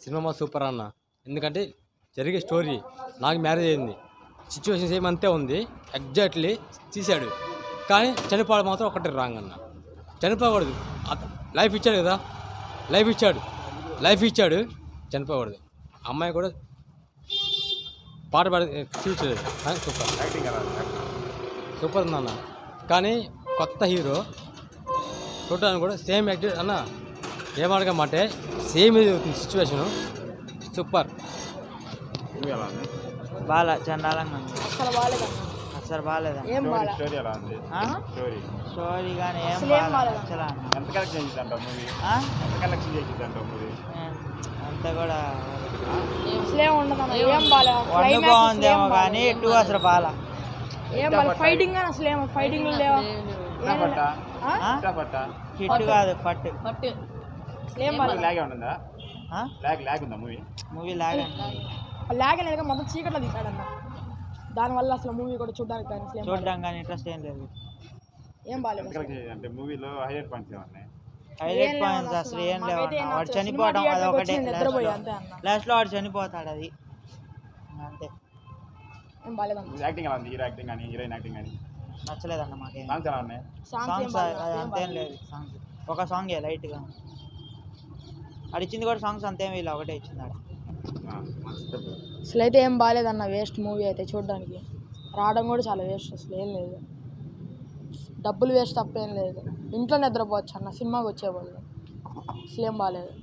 Cinema super అన్న ఎందుకంటే జరిగే స్టోరీ నాకు మ్యారేజ్ అయింది సిచ్యువేషన్ సేమ్ అంతే ఉంది ఎగ్జాక్ట్లీ తీశాడు కానీ చనిపోవడం మాత్రం ఒకటి రాంగ్ అన్న చనిపోకూడదు అత- లైఫ్ ఇచ్చాడు కదా లైఫ్ ఇచ్చాడు లైఫ్ ఇచ్చాడు చనిపోకూడదు అమ్మాయి కూడా పాట పాడి చూసలేదు సూపర్ యాక్టింగ్ ఎలా ఉంది? యాక్టింగ్. సూపర్ ఉంది అన్న కానీ కొత్త హీరో చూడడానికి కూడా సేమ్ యాక్టర్ అన్న ఏమడగా మాటే సేమ్ ఇది అవుతుంది సిచ్యువేషను సూపర్ మూవీ ఎలా ఉంది బాగా చండాలంగా ఉంది అసలు బాగాలేదన్న అసలు బాగాలేదా ఏం స్టోరీ బాగా స్టోరీ ఎలా ఉంది ఆ? స్టోరీ స్టోరీ కానీ ఏం అసలు ఏం బాగాలేదు బాగాలేదు. అసలు ఎంత కలెక్షన్ చేసిందంట మూవీ ఆ? ఎంత కలెక్షన్ చేసిందంట మూవీ అంతా కూడా అసలు ఏం ఉండదన్న ఏం బాగా వన్ బాగుందేమో కానీ టూ అసలు బాగా ఏం బాగా ఫైటింగ్ అని అసలు ఏం ఫైటింగ్ లేవు పట్ట ఆ? పట్ట హిట్ కాదు ఫట్ అసలు ఏం బాగా లాగే ఉంటుందా లాగ్ లాగ్ ఉందా మూవీ మూవీ లాగా లాగ్ అనేది మొత్తం చీకట్లో తీసాడన్న దానివల్ల అసలు మూవీ కూడా చూడడానికి కానీ అసలు ఏం బాగాలేదు. చూడడం కానీ ఇంట్రెస్ట్ ఏం లేదు ఏం బాగాలేదు ఎంత కలెక్షన్ చేసింది అంటే మూవీలో హైలైట్ పాయింట్స్ ఏమన్నాయి హైలైట్ పాయింట్స్ అసలు ఏం లేవు మాకైతే అన్న. ఏం వాడు నచ్చలేదు. చనిపోవడం సినిమా అది థియేటర్కి ఒకటే వచ్చి నిద్రపోయా అంతే అన్న లాస్ట్ లో వాడు చనిపోతాడు అది అంతే ఏం బాగాలేదన్న యాక్టింగ్ ఎలా ఉంది హీరో యాక్టింగ్ కానీ హీరోయిన్ యాక్టింగ్ కానీ నచ్చలేదన్న మాకేం సాంగ్స్ ఎలా ఉన్నాయి సాంగ్స్ ఏం సాంగ్స్ బాగాలేదు అది ఏం అంతేం బాగాలేదు. లేదు సాంగ్స్ ఒక సాంగ్ లైట్గా అది ఇచ్చింది కూడా సాంగ్స్ అంతేం వీళ్ళు ఒకటే ఇచ్చింది ఆడ ఆ, చెప్పు అసలు అయితే ఏం బాగాలేదన్న వేస్ట్ మూవీ అయితే చూడడానికి రావడం కూడా చాలా వేస్ట్ అసలు ఏం లేదు డబ్బులు వేస్ట్ తప్పేం లేదు ఇంట్లో నిద్రపోవచ్చు అన్న సినిమాకి వచ్చేవాళ్ళు అసలు ఏం బాగాలేదు